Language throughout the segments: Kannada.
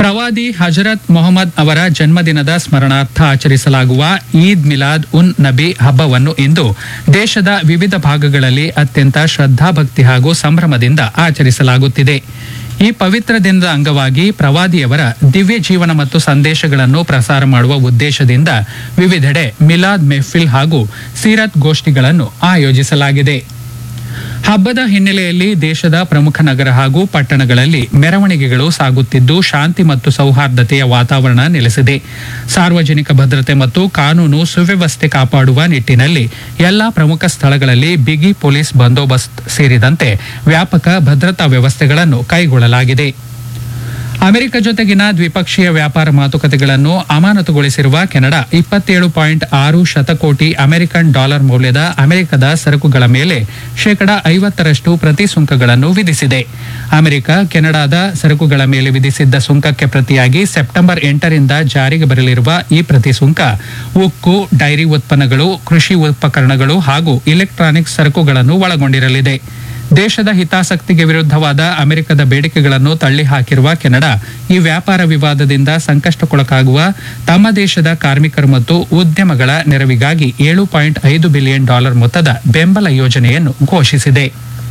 ಪ್ರವಾದಿ ಹಜರತ್ ಮೊಹಮ್ಮದ್ ಅವರ ಜನ್ಮದಿನದ ಸ್ಮರಣಾರ್ಥ ಆಚರಿಸಲಾಗುವ ಈದ್ ಮಿಲಾದ್ ಉನ್ ನಬಿ ಹಬ್ಬವನ್ನು ಇಂದು ದೇಶದ ವಿವಿಧ ಭಾಗಗಳಲ್ಲಿ ಅತ್ಯಂತ ಶ್ರದ್ಧಾಭಕ್ತಿ ಹಾಗೂ ಸಂಭ್ರಮದಿಂದ ಆಚರಿಸಲಾಗುತ್ತಿದೆ ಈ ಪವಿತ್ರ ದಿನದ ಅಂಗವಾಗಿ ಪ್ರವಾದಿಯವರ ದಿವ್ಯ ಜೀವನ ಮತ್ತು ಸಂದೇಶಗಳನ್ನು ಪ್ರಸಾರ ಮಾಡುವ ಉದ್ದೇಶದಿಂದ ವಿವಿಧೆಡೆ ಮಿಲಾದ್ ಮೆಹ್ಫಿಲ್ ಹಾಗೂ ಸೀರತ್ ಗೋಷ್ಠಿಗಳನ್ನು ಆಯೋಜಿಸಲಾಗಿದೆ ಹಬ್ಬದ ಹಿನ್ನೆಲೆಯಲ್ಲಿ ದೇಶದ ಪ್ರಮುಖ ನಗರ ಹಾಗೂ ಪಟ್ಟಣಗಳಲ್ಲಿ ಮೆರವಣಿಗೆಗಳು ಸಾಗುತ್ತಿದ್ದು ಶಾಂತಿ ಮತ್ತು ಸೌಹಾರ್ದತೆಯ ವಾತಾವರಣ ನೆಲೆಸಿದೆ ಸಾರ್ವಜನಿಕ ಭದ್ರತೆ ಮತ್ತು ಕಾನೂನು ಸುವ್ಯವಸ್ಥೆ ಕಾಪಾಡುವ ನಿಟ್ಟಿನಲ್ಲಿ ಎಲ್ಲಾ ಪ್ರಮುಖ ಸ್ಥಳಗಳಲ್ಲಿ ಬಿಗಿ ಪೊಲೀಸ್ ಬಂದೋಬಸ್ತ್ ಸೇರಿದಂತೆ ವ್ಯಾಪಕ ಭದ್ರತಾ ವ್ಯವಸ್ಥೆಗಳನ್ನು ಕೈಗೊಳ್ಳಲಾಗಿದೆ ಅಮೆರಿಕ ಜೊತೆಗಿನ ದ್ವಿಪಕ್ಷೀಯ ವ್ಯಾಪಾರ ಮಾತುಕತೆಗಳನ್ನು ಅಮಾನತುಗೊಳಿಸಿರುವ ಕೆನಡಾ ಇಪ್ಪತ್ತೇಳು ಪಾಯಿಂಟ್ ಆರು ಶತಕೋಟಿ ಅಮೆರಿಕನ್ ಡಾಲರ್ ಮೌಲ್ಯದ ಅಮೆರಿಕದ ಸರಕುಗಳ ಮೇಲೆ ಶೇಕಡಾ ಐವತ್ತರಷ್ಟು ಪ್ರತಿ ಸುಂಕಗಳನ್ನು ವಿಧಿಸಿದೆ ಅಮೆರಿಕ ಕೆನಡಾದ ಸರಕುಗಳ ಮೇಲೆ ವಿಧಿಸಿದ್ದ ಸುಂಕಕ್ಕೆ ಪ್ರತಿಯಾಗಿ ಸೆಪ್ಟೆಂಬರ್ ಎಂಟರಿಂದ ಜಾರಿಗೆ ಬರಲಿರುವ ಈ ಪ್ರತಿ ಸುಂಕ ಉಕ್ಕು ಡೈರಿ ಉತ್ಪನ್ನಗಳು ಕೃಷಿ ಉಪಕರಣಗಳು ಹಾಗೂ ಇಲೆಕ್ಟ್ರಾನಿಕ್ಸ್ ಸರಕುಗಳನ್ನು ಒಳಗೊಂಡಿರಲಿದೆ ದೇಶದ ಹಿತಾಸಕ್ತಿಗೆ ವಿರುದ್ಧವಾದ ಅಮೆರಿಕದ ಬೇಡಿಕೆಗಳನ್ನು ತಳ್ಳಿ ಹಾಕಿರುವ ಕೆನಡಾ ಈ ವ್ಯಾಪಾರ ವಿವಾದದಿಂದ ಸಂಕಷ್ಟಕ್ಕೊಳಗಾಗುವ ತಮ್ಮ ದೇಶದ ಕಾರ್ಮಿಕರು ಮತ್ತು ಉದ್ಯಮಗಳ ನೆರವಿಗಾಗಿ ಏಳು ಪಾಯಿಂಟ್ ಐದು ಬಿಲಿಯನ್ ಡಾಲರ್ ಮೊತ್ತದ ಬೆಂಬಲ ಯೋಜನೆಯನ್ನು ಘೋಷಿಸಿದೆ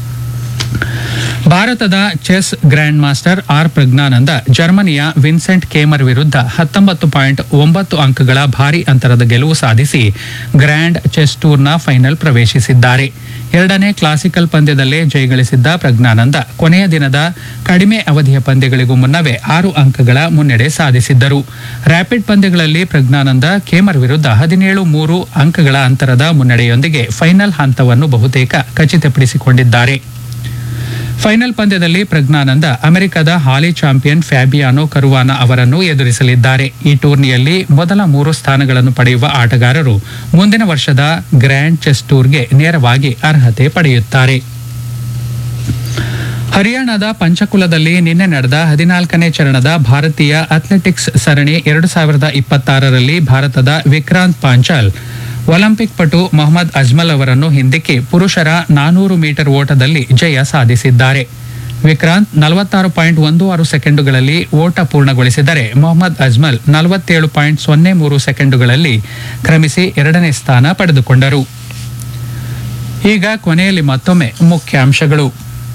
ಭಾರತದ chess grandmaster R Praggnanandhaa ಜರ್ಮನಿಯ ವಿನ್ಸೆಂಟ್ ಕೇಮರ್ ವಿರುದ್ಧ ಹತ್ತೊಂಬತ್ತು ಪಾಯಿಂಟ್ ಒಂಬತ್ತು ಅಂಕಗಳ ಭಾರಿ ಅಂತರದ ಗೆಲುವು ಸಾಧಿಸಿ ಗ್ರ್ಯಾಂಡ್ ಚೆಸ್ ಟೂರ್ನ ಫೈನಲ್ ಪ್ರವೇಶಿಸಿದ್ದಾರೆ ಎರಡನೇ ಕ್ಲಾಸಿಕಲ್ ಪಂದ್ಯದಲ್ಲೇ ಜಯಗಳಿಸಿದ್ದ ಪ್ರಜ್ಞಾನಂದ ಕೊನೆಯ ದಿನದ ಕಡಿಮೆ ಅವಧಿಯ ಪಂದ್ಯಗಳಿಗೂ ಮುನ್ನವೇ ಆರು ಅಂಕಗಳ ಮುನ್ನಡೆ ಸಾಧಿಸಿದ್ದರು ರ್ಯಾಪಿಡ್ ಪಂದ್ಯಗಳಲ್ಲಿ ಪ್ರಜ್ಞಾನಂದ ಕೇಮರ್ ವಿರುದ್ಧ ಹದಿನೇಳು ಮೂರು ಅಂಕಗಳ ಅಂತರದ ಮುನ್ನಡೆಯೊಂದಿಗೆ ಫೈನಲ್ ಹಂತವನ್ನು ಬಹುತೇಕ ಖಚಿತಪಡಿಸಿಕೊಂಡಿದ್ದಾರೆ ಫೈನಲ್ ಪಂದ್ಯದಲ್ಲಿ ಪ್ರಜ್ಞಾನಂದ ಅಮೆರಿಕದ ಹಾಲಿ ಚಾಂಪಿಯನ್ ಫ್ಯಾಬಿಯಾನೋ ಕರುವಾನ ಅವರನ್ನು ಎದುರಿಸಲಿದ್ದಾರೆ ಈ ಟೂರ್ನಿಯಲ್ಲಿ ಮೊದಲ ಮೂರು ಸ್ಥಾನಗಳನ್ನು ಪಡೆಯುವ ಆಟಗಾರರು ಮುಂದಿನ ವರ್ಷದ ಗ್ರ್ಯಾಂಡ್ ಚೆಸ್ ಟೂರ್ಗೆ ನೇರವಾಗಿ ಅರ್ಹತೆ ಪಡೆಯುತ್ತಾರೆ ಹರಿಯಾಣದ ಪಂಚಕುಲದಲ್ಲಿ ನಿನ್ನೆ ನಡೆದ ಹದಿನಾಲ್ಕನೇ ಚರಣದ ಭಾರತೀಯ ಅಥ್ಲೆಟಿಕ್ಸ್ ಸರಣಿ ಎರಡು ಸಾವಿರದ ಇಪ್ಪತ್ತಾರರಲ್ಲಿ ಭಾರತದ ವಿಕ್ರಾಂತ್ ಪಾಂಚಾಲ್ ಒಲಿಂಪಿಕ್ ಪಟು ಮೊಹಮ್ಮದ್ ಅಜ್ಮಲ್ ಅವರನ್ನು ಹಿಂದಿಕ್ಕಿ ಪುರುಷರ ನಾನೂರು ಮೀಟರ್ ಓಟದಲ್ಲಿ ಜಯ ಸಾಧಿಸಿದ್ದಾರೆ ವಿಕ್ರಾಂತ್ ನಲವತ್ತಾರು ಪಾಯಿಂಟ್ ಒಂದು ಆರು ಸೆಕೆಂಡುಗಳಲ್ಲಿ ಓಟ ಪೂರ್ಣಗೊಳಿಸಿದರೆ ಮೊಹಮ್ಮದ್ ಅಜ್ಮಲ್ ನಲವತ್ತೇಳು ಪಾಯಿಂಟ್ ಸೊನ್ನೆ ಮೂರು ಸೆಕೆಂಡುಗಳಲ್ಲಿ ಕ್ರಮಿಸಿ ಎರಡನೇ ಸ್ಥಾನ ಪಡೆದುಕೊಂಡರು ಈಗ ಕೊನೆಯಲ್ಲಿ ಮತ್ತೊಮ್ಮೆ ಮುಖ್ಯಾಂಶಗಳು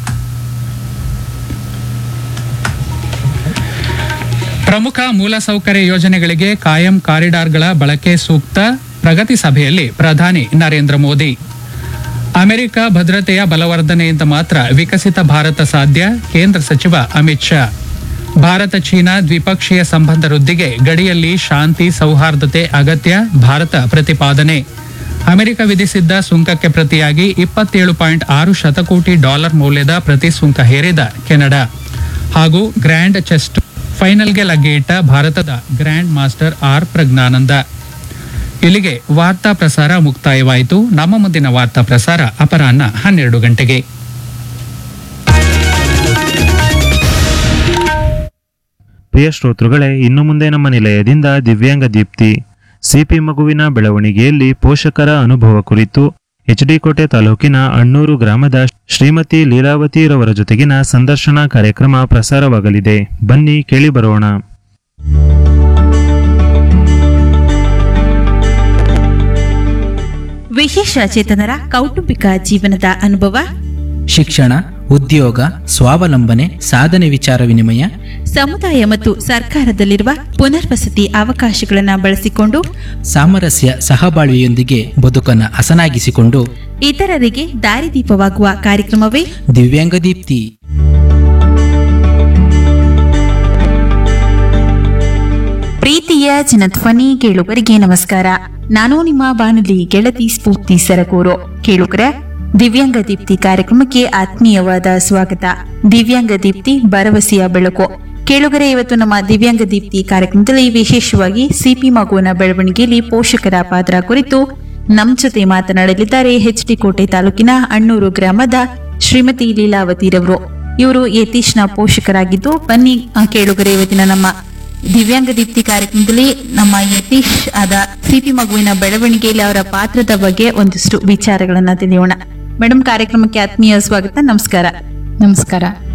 ಪ್ರಮುಖ ಮೂಲಸೌಕರ್ಯ ಯೋಜನೆಗಳಿಗೆ ಕಾಯಂ ಕಾರಿಡಾರ್ಗಳ ಬಳಕೆ ಸೂಕ್ತ ಪ್ರಗತಿ ಸಭೆಯಲ್ಲಿ ಪ್ರಧಾನಿ ನರೇಂದ್ರ ಮೋದಿ ಅಮೆರಿಕ ಭದ್ರತೆಯ ಬಲವರ್ಧನೆಯಿಂದ ಮಾತ್ರ ವಿಕಸಿತ ಭಾರತ ಸಾಧ್ಯ ಕೇಂದ್ರ ಸಚಿವ ಅಮಿತ್ ಶಾ ಭಾರತ ಚೀನಾ ದ್ವಿಪಕ್ಷೀಯ ಸಂಬಂಧ ವೃದ್ಧಿಗೆ ಗಡಿಯಲ್ಲಿ ಶಾಂತಿ ಸೌಹಾರ್ದತೆ ಅಗತ್ಯ ಭಾರತ ಪ್ರತಿಪಾದನೆ ಅಮೆರಿಕ ವಿಧಿಸಿದ್ದ ಸುಂಕಕ್ಕೆ ಪ್ರತಿಯಾಗಿ ಇಪ್ಪತ್ತೇಳು ಪಾಯಿಂಟ್ ಆರು ಶತಕೋಟಿ ಡಾಲರ್ ಮೌಲ್ಯದ ಪ್ರತಿ ಸುಂಕ ಹೇರಿದ ಕೆನಡಾ ಹಾಗೂ ಗ್ರ್ಯಾಂಡ್ ಚೆಸ್ಟ್ ಫೈನಲ್ಗೆ ಲಗ್ಗೆಯಿಟ್ಟ ಭಾರತದ ಗ್ರ್ಯಾಂಡ್ ಮಾಸ್ಟರ್ ಆರ್ ಪ್ರಜ್ಞಾನಂದ ಇಲ್ಲಿಗೆ ವಾರ್ತಾ ಪ್ರಸಾರ ಮುಕ್ತಾಯವಾಯಿತು ನಮ್ಮ ಮುಂದಿನ ವಾರ್ತಾ ಪ್ರಸಾರ ಅಪರಾಹ್ನ ಹನ್ನೆರಡು ಗಂಟೆಗೆ ಪ್ರಿಯ ಶ್ರೋತೃಗಳೇ ಇನ್ನು ಮುಂದೆ ನಮ್ಮ ನಿಲಯದಿಂದ ದಿವ್ಯಾಂಗ ದೀಪ್ತಿ ಸಿಪಿ ಮಗುವಿನ ಬೆಳವಣಿಗೆಯಲ್ಲಿ ಪೋಷಕರ ಅನುಭವ ಕುರಿತು ಎಚ್ಡಿ ಕೋಟೆ ತಾಲೂಕಿನ ಅಣ್ಣೂರು ಗ್ರಾಮದ ಶ್ರೀಮತಿ ಲೀಲಾವತಿರವರ ಜೊತೆಗಿನ ಸಂದರ್ಶನ ಕಾರ್ಯಕ್ರಮ ಪ್ರಸಾರವಾಗಲಿದೆ ಬನ್ನಿ ಕೇಳಿ ಬರೋಣ ವಿಶೇಷ ಚೇತನರ ಕೌಟುಂಬಿಕ ಜೀವನದ ಅನುಭವ ಶಿಕ್ಷಣ ಉದ್ಯೋಗ ಸ್ವಾವಲಂಬನೆ ಸಾಧನೆ ವಿಚಾರ ವಿನಿಮಯ ಸಮುದಾಯ ಮತ್ತು ಸರ್ಕಾರದಲ್ಲಿರುವ ಪುನರ್ವಸತಿ ಅವಕಾಶಗಳನ್ನು ಬಳಸಿಕೊಂಡು ಸಾಮರಸ್ಯ ಸಹಬಾಳ್ವೆಯೊಂದಿಗೆ ಬದುಕನ್ನು ಹಸನಾಗಿಸಿಕೊಂಡು ಇತರರಿಗೆ ದಾರಿದೀಪವಾಗುವ ಕಾರ್ಯಕ್ರಮವೇ ದಿವ್ಯಾಂಗ ದೀಪ್ತಿ ಪ್ರೀತಿಯ ಜನಧ್ವನಿ ಕೇಳುಗರಿಗೆ ನಮಸ್ಕಾರ ನಾನು ನಿಮ್ಮ ಬಾನುಲಿ ಗೆಳತಿ ಸ್ಫೂರ್ತಿ ಸರಗೂರು ಕೇಳುಗರ ದಿವ್ಯಾಂಗ ದೀಪ್ತಿ ಕಾರ್ಯಕ್ರಮಕ್ಕೆ ಆತ್ಮೀಯವಾದ ಸ್ವಾಗತ ದಿವ್ಯಾಂಗ ದೀಪ್ತಿ ಭರವಸೆಯ ಬೆಳಕು ಕೇಳುಗರೆ ಇವತ್ತು ನಮ್ಮ ದಿವ್ಯಾಂಗ ದೀಪ್ತಿ ಕಾರ್ಯಕ್ರಮದಲ್ಲಿ ವಿಶೇಷವಾಗಿ ಸಿಪಿ ಮಗುವಿನ ಬೆಳವಣಿಗೆಯಲ್ಲಿ ಪೋಷಕರ ಪಾತ್ರ ಕುರಿತು ನಮ್ ಜೊತೆ ಮಾತನಾಡಲಿದ್ದಾರೆ ಎಚ್ ಡಿ ಕೋಟೆ ತಾಲೂಕಿನ ಅಣ್ಣೂರು ಗ್ರಾಮದ ಶ್ರೀಮತಿ ಲೀಲಾವತಿರವರು ಇವರು ಯತೀಶ್ನ ಪೋಷಕರಾಗಿದ್ದು ಬನ್ನಿ ಆ, ಕೇಳುಗರೆ ಇವತ್ತಿನ ನಮ್ಮ ದಿವ್ಯಾಂಗ ದೀಪ್ತಿ ಕಾರ್ಯಕ್ರಮದಲ್ಲಿ ನಮ್ಮ ಯತೀಶ್ ಆದ ಸಿಪಿ ಮಗುವಿನ ಬೆಳವಣಿಗೆಯಲ್ಲಿ ಅವರ ಪಾತ್ರದ ಬಗ್ಗೆ ಒಂದಿಷ್ಟು ವಿಚಾರಗಳನ್ನ ತಿಳಿಯೋಣ ಮೇಡಮ್ ಕಾರ್ಯಕ್ರಮಕ್ಕೆ ಆತ್ಮೀಯ ಸ್ವಾಗತ ನಮಸ್ಕಾರ ನಮಸ್ಕಾರ